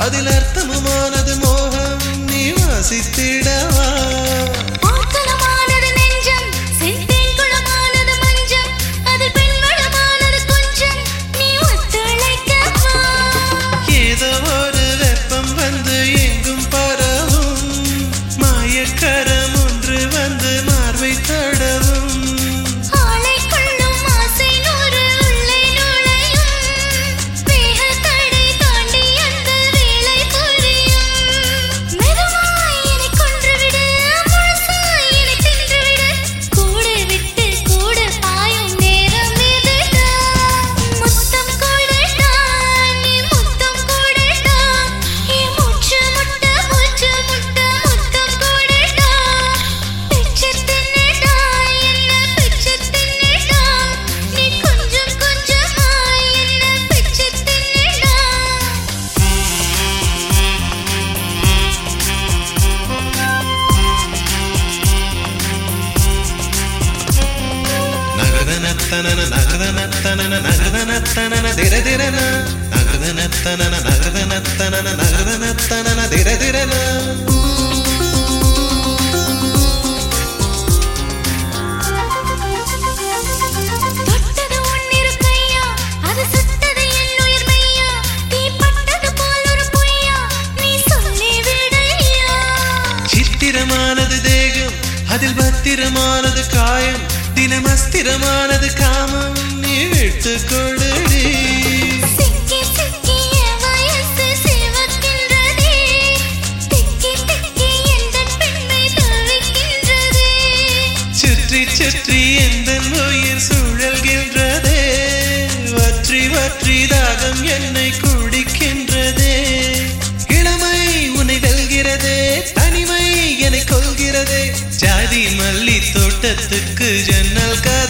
அதில் அர்த்தமுமானது மோகம் நீ வாசித்திடவா ஆக்கலமானது நெஞ்சம் செந்தேன் குளமானது மஞ்சம் அதில் பெண்வளமானது கொஞ்சம் நீ ஒத்துழைக்கவா ஏதோ ஒரு வெப்பம் வந்து எங்கும் பரவும் மாயக்கரம் ஒன்று வந்து மார்பை தடவும் ஆளை கொள்ளும் ஆசை நூறு உள்ளே நுழையும் வேக தடை தாண்டி அந்த வேலை புரியும் மெதுவாய் என்னை கொன்றுவிடு முழுசாய் என்னை தின்றுவிடு கூடு விட்டு கூடு பாயும் நேரம் இதுடா முத்தம் கூடடா நீ முத்தம் கூடடா என் மூச்சு முட்ட மூச்சு முட்ட முத்தம் கூடடா பிச்சு தின்னுடா என்ன பிச்சு தின்னுடா நீ கொஞ்சம் கொஞ்சமாய் என்ன பிச்சு தின்னுடா நகதனத்தனன நகதனத்தனன நகதனத்தனன திரதிரன நகதனத்தனன நகதனத்தனன நகதனத்தனன திரதிரன தொட்டது உன்னிரு கையா அது சுட்டது என் உயிர் மையா தீ பட்டது போல் ஒரு பொய்யா நீ சொல்லி விடையா சித்திரமானது தேகம் அதில் பத்திரமானது காயம் தினம் அஸ்திரமானது காமம் நீ விட்டு கொடுடி சிக்கி சிக்கி என் வயசு சிவக்கின்றதே திக்கி திக்கி எந்த பெண்ணை தவிக்கின்றதே சுற்றி சுற்றி எந்த உயிர் சுழல்கின்றதே வற்றி வற்றி தாகம் என்னை குடிக்கின்றதே இளமை உன்னை வெல்கிறதே தனிமை என்னை கொள்கிறதே ஜாதி மல்லி தோட்டத்துக்கு ஜன்னல் கா